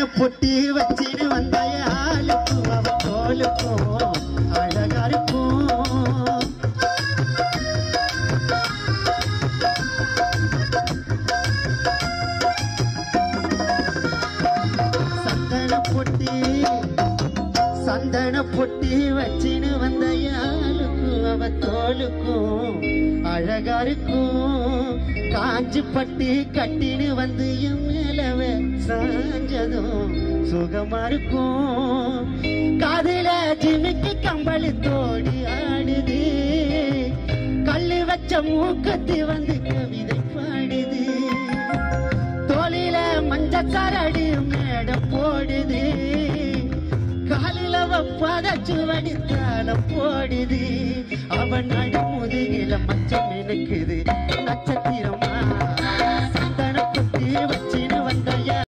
சந்தன பொட்டி வச்சிட்டு வந்த ஆளுக்கும் அவ தோலுக்கும் அழகா இருக்கும் சந்தன பொட்டி சந்தன பொட்டி வச்சின்னு வந்த யாருக்கும் அவ தோலுக்கும் அழகா இருக்கும் காஞ்சி பட்டி கட்டின்னு வந்து என் மேலவே சாஞ்சதும் சுகமா இருக்கும் காதுல ஜிமிக்கி கம்பளி தோடி ஆடுது கல்லு வச்ச மூக்கத்தி வந்து கவிதை பாடுது தோளில மஞ்சக்காரடி மேடம் போடுது காலில வப்பாத சுவடி தாளம் போடுது அவன் நடு முதுகில மச்சம் இருக்குது நட்சத்திரமா